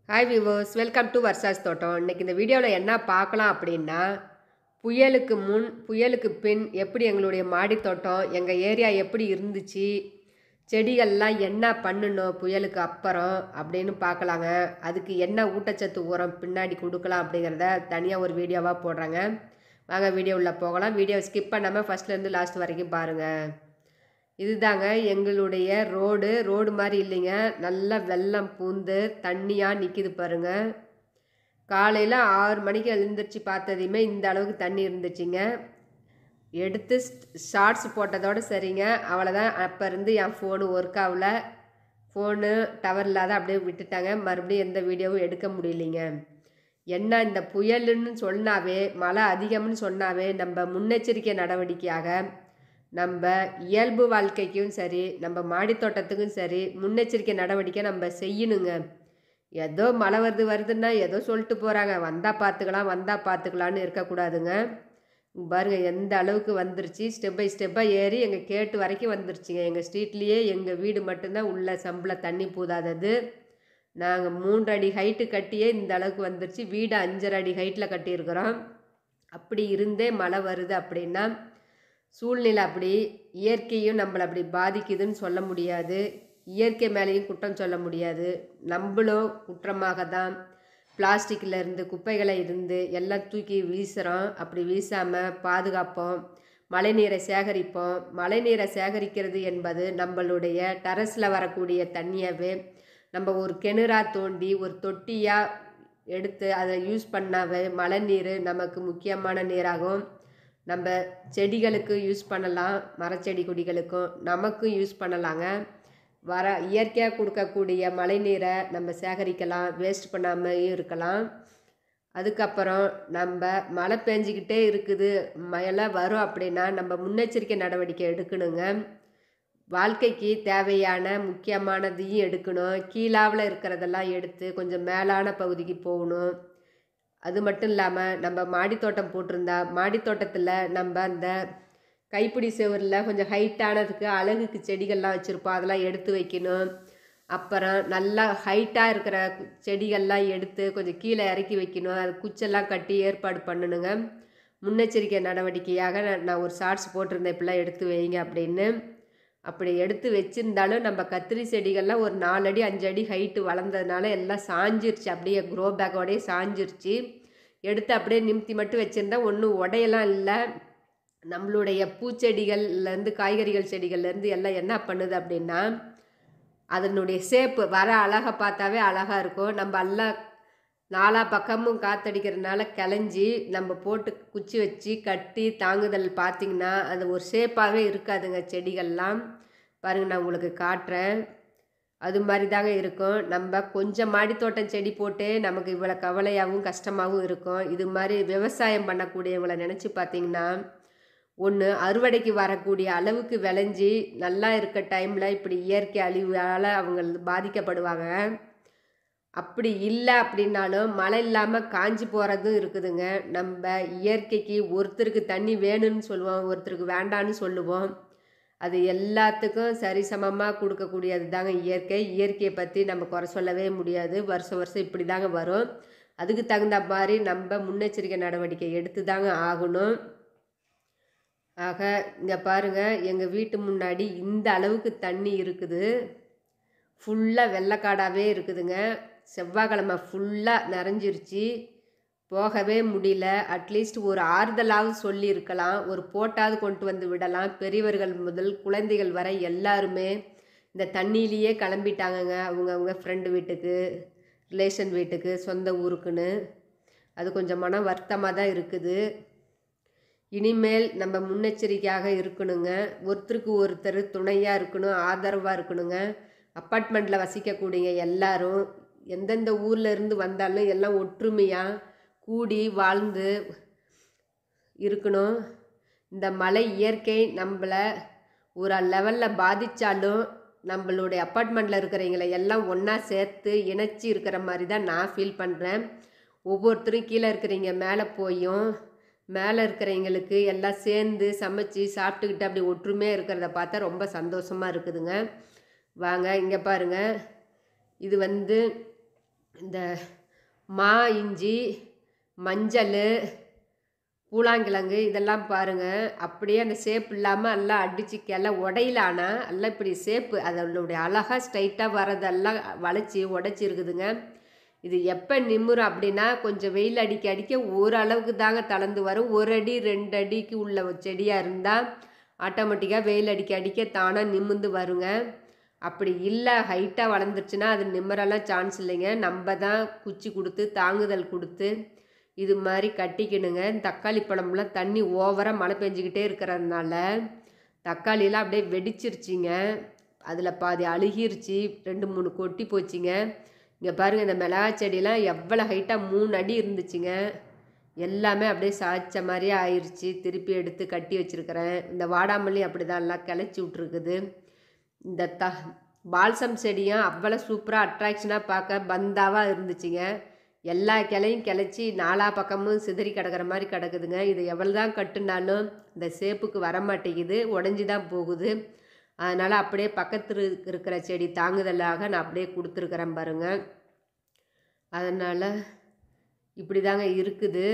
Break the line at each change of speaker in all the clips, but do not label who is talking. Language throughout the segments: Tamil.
ஹாய் விவோஸ் வெல்கம் டு வர்சாஸ் தோட்டம் இன்றைக்கி இந்த வீடியோவில் என்ன பார்க்கலாம் அப்படின்னா புயலுக்கு முன் புயலுக்கு பின் எப்படி எங்களுடைய மாடி தோட்டம் எங்கள் ஏரியா எப்படி இருந்துச்சு செடிகள்லாம் என்ன பண்ணணும் புயலுக்கு அப்புறம் அப்படின்னு பார்க்கலாங்க அதுக்கு என்ன ஊட்டச்சத்து உரம் பின்னாடி கொடுக்கலாம் அப்படிங்கிறத தனியாக ஒரு வீடியோவாக போடுறாங்க வாங்க வீடியோ உள்ள போகலாம் வீடியோ ஸ்கிப் பண்ணாமல் ஃபஸ்ட்லேருந்து லாஸ்ட் வரைக்கும் பாருங்கள் இதுதாங்க எங்களுடைய ரோடு ரோடு மாதிரி இல்லைங்க நல்லா வெள்ளம் பூந்து தண்ணியாக நிற்கிது பாருங்க காலையில் ஆறு மணிக்கு எழுந்திரிச்சு பார்த்ததையுமே இந்த அளவுக்கு தண்ணி இருந்துச்சுங்க எடுத்து ஷார்ட்ஸ் போட்டதோடு சரிங்க அவ்வளோதான் அப்போ இருந்து என் ஃபோனு ஒர்க் ஆகல ஃபோனு டவர் இல்லாத அப்படியே விட்டுட்டாங்க மறுபடியும் எந்த வீடியோவும் எடுக்க முடியலைங்க என்ன இந்த புயலுன்னு சொன்னாவே மழை அதிகம்னு சொன்னாவே நம்ம முன்னெச்சரிக்கை நடவடிக்கையாக நம்ம இயல்பு வாழ்க்கைக்கும் சரி நம்ம மாடி தோட்டத்துக்கும் சரி முன்னெச்சரிக்கை நடவடிக்கை நம்ம செய்யணுங்க ஏதோ மழை வருது வருதுன்னா ஏதோ சொல்லிட்டு போகிறாங்க வந்தால் பார்த்துக்கலாம் வந்தால் பார்த்துக்கலான்னு இருக்கக்கூடாதுங்க பாருங்க எந்த அளவுக்கு வந்துருச்சு ஸ்டெப் பை ஸ்டெப்பாக ஏறி எங்கள் கேட்டு வரைக்கும் வந்துருச்சுங்க எங்கள் ஸ்ட்ரீட்லேயே எங்கள் வீடு மட்டும்தான் உள்ள சம்பள தண்ணி பூதாதது நாங்கள் மூன்று அடி ஹைட்டு கட்டியே இந்த அளவுக்கு வந்துருச்சு வீடு அஞ்சரை அடி ஹைட்டில் கட்டியிருக்கிறோம் அப்படி இருந்தே மழை வருது அப்படின்னா சூழ்நிலை அப்படி இயற்கையும் நம்மளை அப்படி பாதிக்குதுன்னு சொல்ல முடியாது இயற்கை மேலேயும் குற்றம் சொல்ல முடியாது நம்மளும் குற்றமாக தான் பிளாஸ்டிக்கில் இருந்து குப்பைகளை இருந்து எல்லாம் தூக்கி வீசுகிறோம் அப்படி வீசாமல் பாதுகாப்போம் மழைநீரை சேகரிப்போம் மழைநீரை சேகரிக்கிறது என்பது நம்மளுடைய டெரஸில் வரக்கூடிய தண்ணியவே நம்ம ஒரு கிணறா தோண்டி ஒரு தொட்டியாக எடுத்து அதை யூஸ் பண்ணாவே மழை நீர் நமக்கு முக்கியமான நீராகும் நம்ம செடிகளுக்கு யூஸ் பண்ணலாம் மரச்செடி கொடிகளுக்கும் நமக்கும் யூஸ் பண்ணலாங்க வர இயற்கையாக கொடுக்கக்கூடிய மழை நீரை நம்ம சேகரிக்கலாம் வேஸ்ட் பண்ணாமையும் இருக்கலாம் அதுக்கப்புறம் நம்ம மழை பெஞ்சிக்கிட்டே இருக்குது மழை வரும் அப்படின்னா நம்ம முன்னெச்சரிக்கை நடவடிக்கை எடுக்கணுங்க வாழ்க்கைக்கு தேவையான முக்கியமானதையும் எடுக்கணும் கீழாவில் இருக்கிறதெல்லாம் எடுத்து கொஞ்சம் மேலான பகுதிக்கு போகணும் அது மட்டும் இல்லாமல் நம்ம மாடித்தோட்டம் போட்டிருந்தா மாடித்தோட்டத்தில் நம்ம அந்த கைப்பிடி செவரில் கொஞ்சம் ஹைட்டானதுக்கு அழகுக்கு செடிகள்லாம் வச்சுருப்போம் அதெல்லாம் எடுத்து வைக்கணும் அப்புறம் நல்லா ஹைட்டாக இருக்கிற செடிகள்லாம் எடுத்து கொஞ்சம் கீழே இறக்கி வைக்கணும் அது குச்செல்லாம் கட்டி ஏற்பாடு பண்ணணுங்க முன்னெச்சரிக்கை நடவடிக்கையாக நான் ஒரு ஷார்ட்ஸ் போட்டிருந்தேன் இப்படிலாம் எடுத்து வைங்க அப்படின்னு அப்படி எடுத்து வச்சுருந்தாலும் நம்ம கத்திரி செடிகள்லாம் ஒரு நாலு அடி அஞ்சு அடி ஹைட்டு வளர்ந்ததுனால எல்லாம் சாஞ்சிருச்சு அப்படியே க்ரோ பேக்கோடயே சாஞ்சிருச்சு எடுத்து அப்படியே நிமித்தி மட்டும் வச்சுருந்தா ஒன்றும் உடையெல்லாம் இல்லை நம்மளுடைய பூச்செடிகள்லேருந்து காய்கறிகள் செடிகள்லேருந்து எல்லாம் என்ன பண்ணுது அப்படின்னா அதனுடைய ஷேப்பு வர அழகை பார்த்தாவே அழகாக இருக்கும் நம்ம எல்லாம் நாலா பக்கமும் காத்தடிக்கிறதுனால கிளஞ்சி நம்ம போட்டு குச்சி வச்சு கட்டி தாங்குதல் பார்த்திங்கன்னா அது ஒரு ஷேப்பாகவே இருக்காதுங்க செடிகள்லாம் பாருங்கள் நான் உங்களுக்கு காட்டுறேன் அது மாதிரி தாங்க இருக்கும் நம்ம கொஞ்சம் மாடித்தோட்டம் செடி போட்டே நமக்கு இவ்வளோ கவலையாகவும் கஷ்டமாகவும் இருக்கும் இது மாதிரி விவசாயம் பண்ணக்கூடியவங்களை நினச்சி பார்த்திங்கன்னா ஒன்று அறுவடைக்கு வரக்கூடிய அளவுக்கு விளைஞ்சி நல்லா இருக்க டைமில் இப்படி இயற்கை அழிவால் அவங்க பாதிக்கப்படுவாங்க அப்படி இல்லை அப்படின்னாலும் மழை இல்லாமல் காஞ்சி போகிறதும் இருக்குதுங்க நம்ம இயற்கைக்கு ஒருத்தருக்கு தண்ணி வேணும்னு சொல்லுவோம் ஒருத்தருக்கு வேண்டான்னு சொல்லுவோம் அது எல்லாத்துக்கும் சரிசமமாக கொடுக்கக்கூடியது தாங்க இயற்கை இயற்கையை பற்றி நம்ம குறை சொல்லவே முடியாது வருஷம் வருஷம் இப்படி தாங்க வரும் அதுக்கு தகுந்த மாதிரி நம்ம முன்னெச்சரிக்கை நடவடிக்கை எடுத்து தாங்க ஆகணும் ஆக இங்கே பாருங்கள் எங்கள் வீட்டு முன்னாடி இந்த அளவுக்கு தண்ணி இருக்குது ஃபுல்லாக வெள்ளைக்காடாகவே இருக்குதுங்க செவ்வாய்க்கிழமை ஃபுல்லாக நிறைஞ்சிருச்சு போகவே முடியல அட்லீஸ்ட் ஒரு ஆறுதலாவது சொல்லி இருக்கலாம் ஒரு போட்டாவது கொண்டு வந்து விடலாம் பெரியவர்கள் முதல் குழந்தைகள் வரை எல்லாருமே இந்த தண்ணியிலேயே கிளம்பிட்டாங்கங்க அவங்க அவங்க ஃப்ரெண்டு வீட்டுக்கு ரிலேஷன் வீட்டுக்கு சொந்த ஊருக்குன்னு அது கொஞ்சம் மன வருத்தமாக தான் இருக்குது இனிமேல் நம்ம முன்னெச்சரிக்கையாக இருக்கணுங்க ஒருத்தருக்கு ஒருத்தர் துணையாக இருக்கணும் ஆதரவாக இருக்கணுங்க அப்பார்ட்மெண்ட்டில் வசிக்கக்கூடிய எல்லாரும் எந்தெந்த ஊரில் இருந்து வந்தாலும் எல்லாம் ஒற்றுமையாக கூடி வாழ்ந்து இருக்கணும் இந்த மலை இயற்கை நம்மளை ஒரு லெவலில் பாதித்தாலும் நம்மளுடைய அப்பார்ட்மெண்ட்டில் இருக்கிறவங்களை எல்லாம் ஒன்றா சேர்த்து இணைச்சி இருக்கிற மாதிரி தான் நான் ஃபீல் பண்ணுறேன் ஒவ்வொருத்தரும் கீழே இருக்கிறவங்க மேலே போயும் மேலே இருக்கிறவங்களுக்கு எல்லாம் சேர்ந்து சமைச்சு சாப்பிட்டுக்கிட்டு அப்படி ஒற்றுமையாக இருக்கிறத பார்த்தா ரொம்ப சந்தோஷமாக இருக்குதுங்க வாங்க இங்கே பாருங்கள் இது வந்து இந்த மா இஞ்சி மஞ்சள் பூலாங்கிழங்கு இதெல்லாம் பாருங்கள் அப்படியே அந்த சேப் இல்லாமல் எல்லாம் அடித்து கிள உடையில ஆனால் எல்லாம் இப்படி சேப்பு அதனுடைய அழகாக ஸ்ட்ரைட்டாக வரதெல்லாம் வளைச்சி உடச்சி இருக்குதுங்க இது எப்போ நிம்முறும் அப்படின்னா கொஞ்சம் வெயில் அடிக்க அடிக்க ஓரளவுக்கு தாங்க தளர்ந்து வரும் ஒரு அடி ரெண்டு அடிக்கு உள்ள செடியாக இருந்தால் ஆட்டோமேட்டிக்காக வெயில் அடிக்க அடிக்க தானாக நிமிர்ந்து வருங்க அப்படி இல்லை ஹைட்டாக வளர்ந்துருச்சுன்னா அது நிம்மரெல்லாம் சான்ஸ் இல்லைங்க நம்ம தான் குச்சி கொடுத்து தாங்குதல் கொடுத்து இது மாதிரி கட்டிக்கணுங்க தக்காளி பழம்லாம் தண்ணி ஓவராக மழை பெஞ்சிக்கிட்டே இருக்கிறதுனால தக்காளிலாம் அப்படியே வெடிச்சிருச்சிங்க அதில் பாதி அழுகிருச்சு ரெண்டு மூணு கொட்டி போச்சுங்க இங்கே பாருங்கள் இந்த மிளகா செடியெலாம் எவ்வளோ ஹைட்டாக மூணு அடி இருந்துச்சுங்க எல்லாமே அப்படியே சாய்ச்ச மாதிரியே ஆயிடுச்சு திருப்பி எடுத்து கட்டி வச்சுருக்கிறேன் இந்த வாடாமல்லி அப்படி தான் எல்லாம் கிளச்சி விட்ருக்குது இந்த த பால்சம் செடியும் அவ்வளோ சூப்பராக அட்ராக்ஷனாக பார்க்க பந்தாவாக இருந்துச்சுங்க எல்லா கிளையும் கிளச்சி நாலா பக்கமும் சிதறி கிடக்கிற மாதிரி கிடக்குதுங்க இது எவ்வளோ தான் கட்டுனாலும் இந்த சேப்புக்கு வர மாட்டேங்குது உடஞ்சி தான் போகுது அதனால் அப்படியே பக்கத்தில் இருக்கிற செடி தாங்குதலாக நான் அப்படியே கொடுத்துருக்குறேன் பாருங்கள் அதனால் இப்படி தாங்க இருக்குது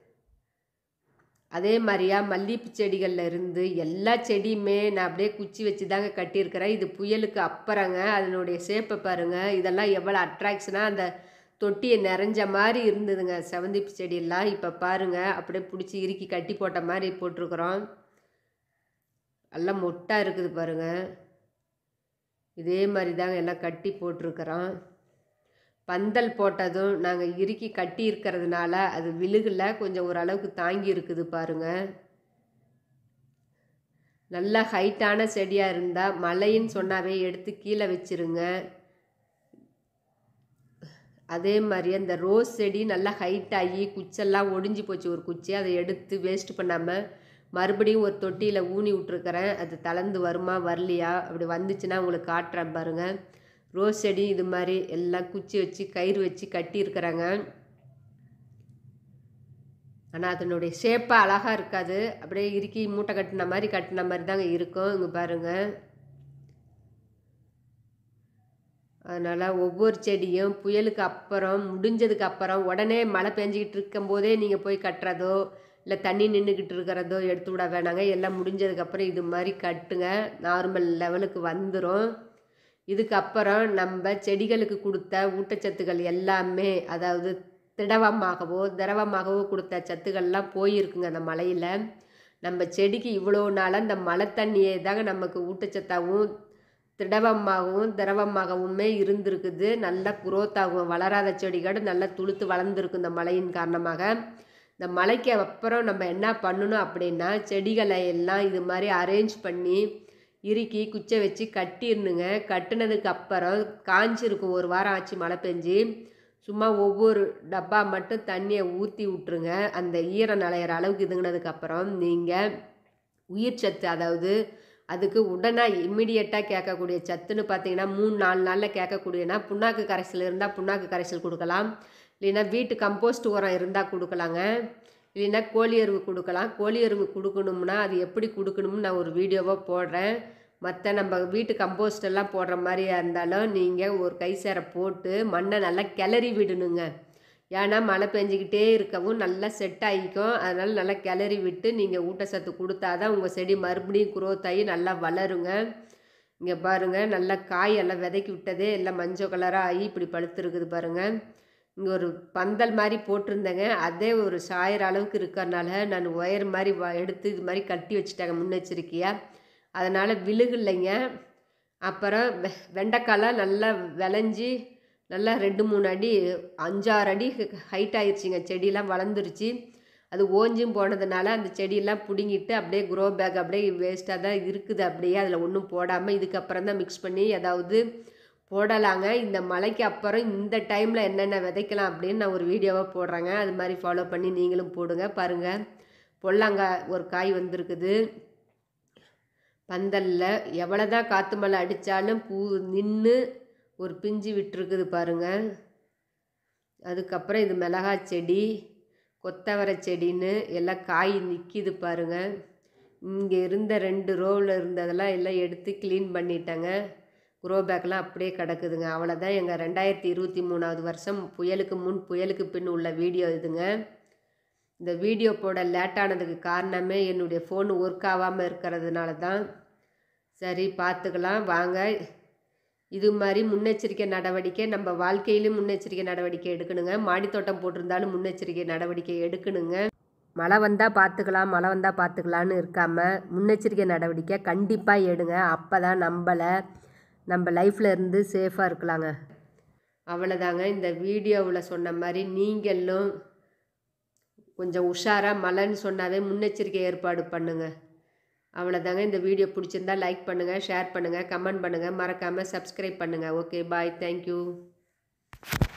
அதே மாதிரியா மல்லிகைப்பூ செடிகளில் இருந்து எல்லா செடியுமே நான் அப்படியே குச்சி வச்சு தாங்க கட்டியிருக்கிறேன் இது புயலுக்கு அப்புறங்க அதனுடைய சேப்பை பாருங்கள் இதெல்லாம் எவ்வளோ அட்ராக்ஷனாக அந்த தொட்டியை நிறைஞ்ச மாதிரி இருந்ததுங்க செவந்திப்பு செடியெல்லாம் இப்போ பாருங்கள் அப்படியே பிடிச்சி இறுக்கி கட்டி போட்ட மாதிரி போட்டிருக்குறோம் எல்லாம் மொட்டாக இருக்குது பாருங்கள் இதே மாதிரி தாங்க எல்லாம் கட்டி போட்டிருக்கிறோம் பந்தல் போட்டதும் நாங்கள் இறுக்கி கட்டி இருக்கிறதுனால அது விழுகல கொஞ்சம் ஓரளவுக்கு தாங்கி இருக்குது பாருங்க நல்ல ஹைட்டான செடியாக இருந்தால் மழைன்னு சொன்னாவே எடுத்து கீழே வச்சிருங்க அதே மாதிரி அந்த ரோஸ் செடி நல்லா ஹைட் ஆகி குச்செல்லாம் ஒடிஞ்சு போச்சு ஒரு குச்சி அதை எடுத்து வேஸ்ட் பண்ணாமல் மறுபடியும் ஒரு தொட்டியில் ஊனி விட்ருக்கிறேன் அது தளர்ந்து வருமா வரலையா அப்படி வந்துச்சுன்னா உங்களுக்கு காட்டுறேன் பாருங்கள் ரோஸ் செடி இது மாதிரி எல்லாம் குச்சி வச்சு கயிறு வச்சு கட்டியிருக்கிறாங்க ஆனால் அதனுடைய ஷேப்பாக அழகாக இருக்காது அப்படியே இறுக்கி மூட்டை கட்டின மாதிரி கட்டின மாதிரி தாங்க இருக்கும் இங்கே பாருங்கள் அதனால் ஒவ்வொரு செடியும் புயலுக்கு அப்புறம் முடிஞ்சதுக்கு அப்புறம் உடனே மழை பெஞ்சிக்கிட்டு இருக்கும்போதே நீங்கள் போய் கட்டுறதோ இல்லை தண்ணி நின்றுக்கிட்டு இருக்கிறதோ எடுத்து விட வேணாங்க எல்லாம் முடிஞ்சதுக்கப்புறம் இது மாதிரி கட்டுங்க நார்மல் லெவலுக்கு வந்துடும் இதுக்கப்புறம் நம்ம செடிகளுக்கு கொடுத்த ஊட்டச்சத்துக்கள் எல்லாமே அதாவது திடவமாகவோ திரவமாகவோ கொடுத்த சத்துக்கள்லாம் போயிருக்குங்க அந்த மலையில் நம்ம செடிக்கு இவ்வளோ நாளாக இந்த மழை தண்ணியே தாங்க நமக்கு ஊட்டச்சத்தாகவும் திடவமாகவும் திரவமாகவுமே இருந்திருக்குது நல்லா குரோத் ஆகும் வளராத செடிகள் நல்லா துளுத்து வளர்ந்துருக்கு இந்த மழையின் காரணமாக இந்த மழைக்கு அப்புறம் நம்ம என்ன பண்ணணும் அப்படின்னா செடிகளை எல்லாம் இது மாதிரி அரேஞ்ச் பண்ணி இறுக்கி குச்சை வச்சு கட்டிடணுங்க கட்டினதுக்கு அப்புறம் காஞ்சிருக்கும் ஒரு வாரம் ஆச்சு மழை பெஞ்சு சும்மா ஒவ்வொரு டப்பா மட்டும் தண்ணியை ஊற்றி விட்ருங்க அந்த ஈரம் நலையிற அளவுக்கு இதுங்கினதுக்கப்புறம் நீங்கள் உயிர் சத்து அதாவது அதுக்கு உடனே இம்மிடியட்டாக கேட்கக்கூடிய சத்துன்னு பார்த்தீங்கன்னா மூணு நாலு நாளில் கேட்கக்கூடியனா புண்ணாக்கு கரைசல் இருந்தால் புண்ணாக்கு கரைசல் கொடுக்கலாம் இல்லைன்னா வீட்டு கம்போஸ்ட் உரம் இருந்தால் கொடுக்கலாங்க இல்லைன்னா கோழி எருவு கொடுக்கலாம் கோழி எருவு கொடுக்கணும்னா அது எப்படி கொடுக்கணும்னு நான் ஒரு வீடியோவாக போடுறேன் மற்ற நம்ம வீட்டு கம்போஸ்ட் எல்லாம் போடுற மாதிரியா இருந்தாலும் நீங்கள் ஒரு கை சேர போட்டு மண்ணை நல்லா கிளறி விடணுங்க ஏன்னா மழை பெஞ்சிக்கிட்டே இருக்கவும் நல்லா செட் ஆகிக்கும் அதனால் நல்லா கிளறி விட்டு நீங்கள் ஊட்டச்சத்து கொடுத்தா தான் உங்கள் செடி மறுபடியும் குரோத் ஆகி நல்லா வளருங்க இங்கே பாருங்கள் நல்லா காய் எல்லாம் விதைக்கி விட்டதே எல்லாம் மஞ்சள் கலராக ஆகி இப்படி பழுத்துருக்குது பாருங்கள் இங்கே ஒரு பந்தல் மாதிரி போட்டிருந்தேங்க அதே ஒரு சாயிற அளவுக்கு இருக்கிறனால நான் ஒயர் மாதிரி வ எடுத்து இது மாதிரி கட்டி வச்சுட்டாங்க முன்னெச்சரிக்கையாக அதனால் விழுகலைங்க அப்புறம் வெ வெண்டைக்காலாம் நல்லா விளைஞ்சி நல்லா ரெண்டு மூணு அடி அஞ்சாறு அடி ஹைட் ஆயிடுச்சுங்க செடியெல்லாம் வளர்ந்துருச்சு அது ஓஞ்சும் போனதுனால அந்த செடியெல்லாம் பிடுங்கிட்டு அப்படியே க்ரோ பேக் அப்படியே வேஸ்ட்டாக தான் இருக்குது அப்படியே அதில் ஒன்றும் போடாமல் இதுக்கப்புறம் தான் மிக்ஸ் பண்ணி ஏதாவது போடலாங்க இந்த மழைக்கு அப்புறம் இந்த டைமில் என்னென்ன விதைக்கலாம் அப்படின்னு நான் ஒரு வீடியோவாக போடுறேங்க அது மாதிரி ஃபாலோ பண்ணி நீங்களும் போடுங்க பாருங்கள் பொல்லாங்காய் ஒரு காய் வந்திருக்குது பந்தலில் எவ்வளோ தான் காற்று மழை அடித்தாலும் பூ நின்று ஒரு பிஞ்சு விட்டுருக்குது பாருங்கள் அதுக்கப்புறம் இது மிளகாய் செடி கொத்தவரை செடின்னு எல்லாம் காய் நிற்கிது பாருங்கள் இங்கே இருந்த ரெண்டு ரோவில் இருந்ததெல்லாம் எல்லாம் எடுத்து க்ளீன் பண்ணிட்டேங்க குரோ பேக்லாம் அப்படியே கிடக்குதுங்க அவ்வளோதான் எங்கள் ரெண்டாயிரத்தி இருபத்தி மூணாவது வருஷம் புயலுக்கு முன் புயலுக்கு பின் உள்ள வீடியோ இதுங்க இந்த வீடியோ போட லேட்டானதுக்கு காரணமே என்னுடைய ஃபோன் ஒர்க் ஆகாமல் இருக்கிறதுனால தான் சரி பார்த்துக்கலாம் வாங்க இது மாதிரி முன்னெச்சரிக்கை நடவடிக்கை நம்ம வாழ்க்கையிலும் முன்னெச்சரிக்கை நடவடிக்கை எடுக்கணுங்க மாடித்தோட்டம் போட்டிருந்தாலும் முன்னெச்சரிக்கை நடவடிக்கை எடுக்கணுங்க மழை வந்தால் பார்த்துக்கலாம் மழை வந்தால் பார்த்துக்கலான்னு இருக்காமல் முன்னெச்சரிக்கை நடவடிக்கை கண்டிப்பாக எடுங்க அப்போ தான் நம்மளை நம்ம லைஃப்பில் இருந்து சேஃபாக இருக்கலாங்க அவ்வளோதாங்க இந்த வீடியோவில் சொன்ன மாதிரி நீங்களும் கொஞ்சம் உஷாராக மழைன்னு சொன்னாவே முன்னெச்சரிக்கை ஏற்பாடு பண்ணுங்க அவ்வளோதாங்க இந்த வீடியோ பிடிச்சிருந்தா லைக் பண்ணுங்கள் ஷேர் பண்ணுங்கள் கமெண்ட் பண்ணுங்கள் மறக்காமல் சப்ஸ்கிரைப் பண்ணுங்கள் ஓகே பாய் தேங்க்யூ